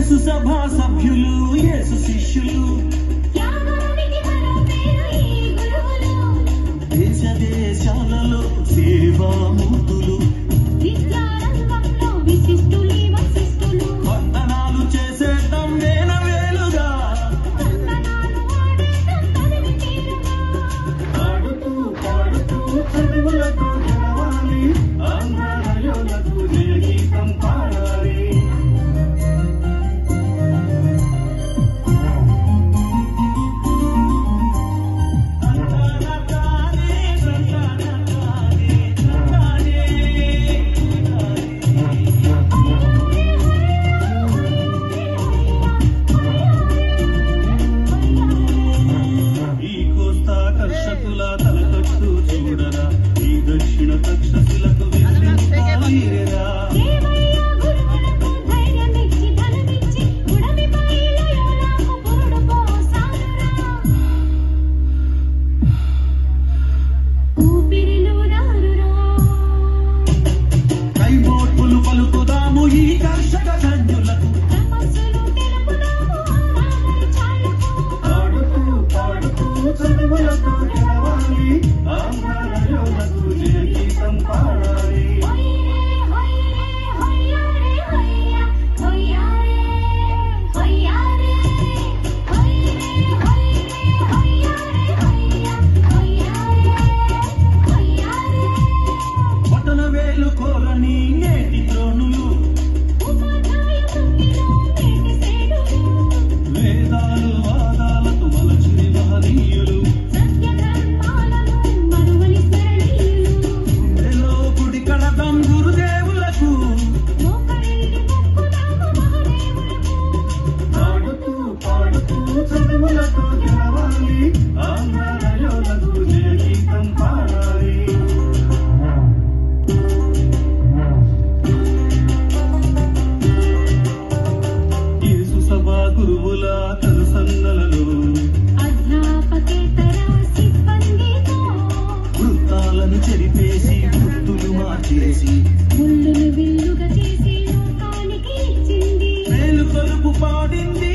యేసు సభా సభ్యులు యేసు శిష్యులు త్యాగానికి మరో పేరు ఈ గురువులు దేశ దేశాలలో సేవామూర్తులు విద్యారంగంలో విశిష్టులి వశిష్ఠులు వందనాలు చేసేద్దాం వేల వేలుగా వందనాలు ఆడేద్దాం తనివి తీరుగా పాడుతూ పాడుతూ చదువులతో గెలవాలి ఆంధ్రయోలకు జయగీతం పాడాలి ఈ కోస్తా కర్షకుల తలకట్టు చూడరా ఈ దక్షిణ తక్షశిలకు వినిపించాలిరా దేవయ్య గురువులకు ధైర్యమిచ్చి ధనమిచ్చి ఉడమిపై లయోలాకు పురుడు పోసానురా ఊపిరిలూదారురా కైమోర్పులు పలుకుదాము ఈ కర్షక ధన్యులకు తపస్సులు తెలుపుదాము ఆనాగరి చాలకు పాడుతూ పాడుతూ చదువులతో గెలవాలి ఆంధ్రయోలకు జయగీతం పాడాలి హొయ్యే హొయ్యే హొయ్యారే హొయ్యా హొయ్యారే హొయ్యారే హొయ్యే హొయ్యే హొయ్యారే హొయ్యా హొయ్యారే హొయ్యారే పట్టణ వేలు కోరని నేటి ద్రోణులు ఉపాధ్యాయ వృత్తిలో నేటి సేడులు వేదాలు వాదాలకు మలచిరి మహనీయులు సత్య ధర్మాలను మరువని స్మరణీయులు గుండెలో గుడి కడదాం గురుదేవులకు మోకరిల్లి మొక్కుదాము మహదేవులకు పాడుతూ పాడుతూ చదువులతో గెలవాలి ఆంధ్రయోలకు జయగీతం పాడాలి యేసు సభా గురువుల కనుసన్నలలో అధ్యాపకేతర సిబ్బందితో వృత్తాలను చెరిపేసి వృత్తులు మార్చేసి ముళ్ళును విల్లుగా చేసి లోకానికి ఇచ్చింది మేలు కొలుపు పాడింది